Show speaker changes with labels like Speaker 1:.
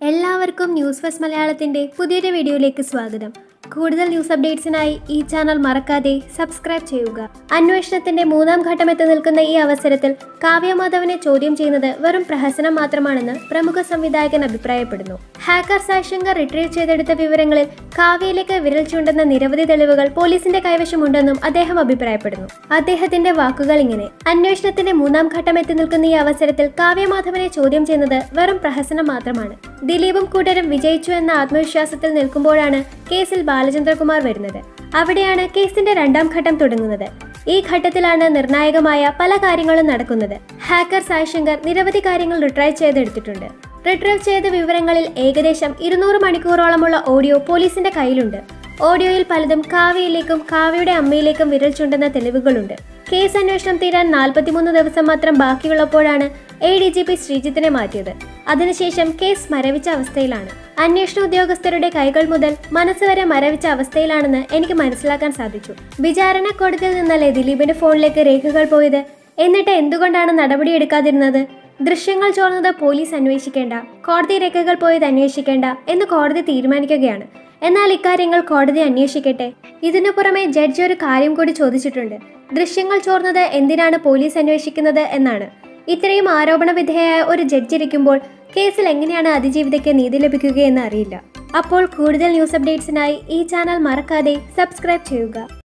Speaker 1: എല്ലാവർക്കും news first മലയാളത്തിന്റെ പുതിയൊരു വീഡിയോയിലേക്ക് സ്വാഗതം കൂടുതൽ ന്യൂസ് അപ്ഡേറ്റ്സിനായി ഈ ചാനൽ മറക്കാതെ സബ്സ്ക്രൈബ് ചെയ്യുക അന്വേഷണത്തിന്റെ മൂന്നാം ഘട്ടം എത്തി നിൽക്കുന്ന ഈ അവസരത്തിൽ കാവ്യമാധവനെ ചോദ്യം ചെയ്യുന്നത് വെറും പ്രഹസനം മാത്രമാണെന്ന് പ്രമുഖ സംവിധായകൻ അഭിപ്രായപ്പെടുന്നു ഹാക്കർ സായ്ശങ്കർ റിട്രീവ് ചെയ്തെടുത്ത വിവരങ്ങളിൽ കാവ്യയിലേക്ക് വിരൽ ചൂണ്ടുന്ന നിരവധി തെളിവുകൾ പോലീസിന്റെ കൈവശമുണ്ടെന്നും അദ്ദേഹം അഭിപ്രായപ്പെടുന്നു അദ്ദേഹത്തിന്റെ വാക്കുകൾ ഇങ്ങനെ അന്വേഷണത്തിന്റെ മൂന്നാം ഘട്ടം എത്തി നിൽക്കുന്ന ഈ അവസരത്തിൽ കാവ്യമാധവനെ ചോദ്യം ചെയ്യുന്നത് വെറും പ്രഹസനം മാത്രമാണ് ദിലീപും കൂട്ടരും വിജയിച്ചു എന്ന ആത്മവിശ്വാസത്തിൽ നിൽക്കുമ്പോഴാണ് കേസിൽ ബാലചന്ദ്രകുമാർ വരുന്നത് അവിടെയാണ് കേസിന്റെ രണ്ടാം ഘട്ടം തുടങ്ങുന്നത് ഈ ഘട്ടത്തിലാണ് നിർണായകമായ പല കാര്യങ്ങളും നടക്കുന്നത് ഹാക്കർ സായ്ശങ്കർ നിരവധി കാര്യങ്ങൾ റിട്രൈവ് ചെയ്തെടുത്തിട്ടുണ്ട് റിട്രൈവ് ചെയ്ത വിവരങ്ങളിൽ ഏകദേശം ഇരുന്നൂറ് മണിക്കൂറോളമുള്ള ഓഡിയോ പോലീസിന്റെ കയ്യിലുണ്ട് ഓഡിയോയിൽ പലതും കാവ്യയിലേക്കും കാവ്യയുടെ അമ്മയിലേക്കും വിരൽ ചൂണ്ടുന്ന തെളിവുകളുണ്ട് കേസ് അന്വേഷണം തീരാൻ നാൽപ്പത്തിമൂന്ന് ദിവസം മാത്രം ബാക്കിയുള്ളപ്പോഴാണ് എ ഡി ജി പി ശ്രീജിത്തിനെ മാറ്റിയത് അതിനുശേഷം കേസ് മരവിച്ച അവസ്ഥയിലാണ് അന്വേഷണ ഉദ്യോഗസ്ഥരുടെ കൈകൾ മുതൽ മനസ്സ് വരെ മരവിച്ച അവസ്ഥയിലാണെന്ന് എനിക്ക് മനസ്സിലാക്കാൻ സാധിച്ചു വിചാരണ കോടതിയിൽ നിന്നല്ലേ ദിലീപിന്റെ ഫോണിലേക്ക് രേഖകൾ പോയത് എന്നിട്ട് എന്തുകൊണ്ടാണ് നടപടിയെടുക്കാതിരുന്നത് ദൃശ്യങ്ങൾ ചോർന്നത് പോലീസ് അന്വേഷിക്കേണ്ട കോടതി രേഖകൾ പോയത് അന്വേഷിക്കേണ്ട എന്ന് കോടതി തീരുമാനിക്കുകയാണ് എന്നാൽ ഇക്കാര്യങ്ങൾ കോടതി അന്വേഷിക്കട്ടെ ഇതിനു പുറമെ ജഡ്ജി ഒരു കാര്യം കൂടി ചോദിച്ചിട്ടുണ്ട് ദൃശ്യങ്ങൾ ചോർന്നത് എന്തിനാണ് പോലീസ് അന്വേഷിക്കുന്നത് എന്നാണ് ഇത്രയും ആരോപണ വിധേയയായ ഒരു ജഡ്ജി ഇരിക്കുമ്പോൾ കേസിൽ എങ്ങനെയാണ് അതിജീവിതയ്ക്ക് നീതി ലഭിക്കുകയെന്ന് അറിയില്ല അപ്പോൾ കൂടുതൽ ന്യൂസ് അപ്ഡേറ്റ്സിനായി ഈ ചാനൽ മറക്കാതെ സബ്സ്ക്രൈബ് ചെയ്യുക